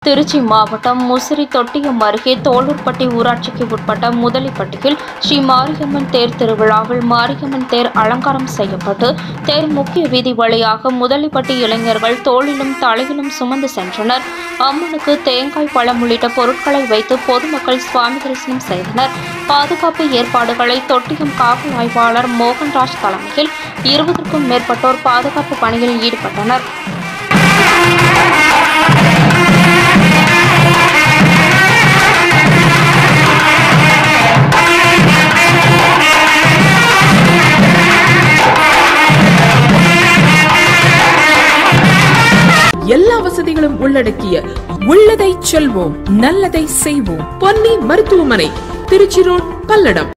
திருச்சி மாவட்டம் முசிறி தொட்டியம் அருகே தோளூர்பட்டி ஊராட்சிக்கு உட்பட்ட முதலிப்பட்டியில் ஸ்ரீ மாரியம்மன் தேர் திருவிழாவில் மாரியம்மன் தேர் அலங்காரம் செய்யப்பட்டு தேர் முக்கிய வீதி வழியாக முதலிப்பட்டி இளைஞர்கள் தோளிலும் தலையிலும் சுமந்து சென்றனர் அம்மனுக்கு தேங்காய் பழம் உள்ளிட்ட பொருட்களை வைத்து பொதுமக்கள் சுவாமி தரிசனம் செய்தனர் பாதுகாப்பு ஏற்பாடுகளை தொட்டியம் காவல் ஆய்வாளர் மோகன்ராஜ் தலைமையில் இருபதற்கும் மேற்பட்டோர் பாதுகாப்பு பணியில் ஈடுபட்டனர் எல்லா வசதிகளும் உள்ளடக்கிய உள்ளதை செல்வோம் நல்லதை செய்வோம் பொன்னி மருத்துவமனை திருச்சி ரோட் பல்லடம்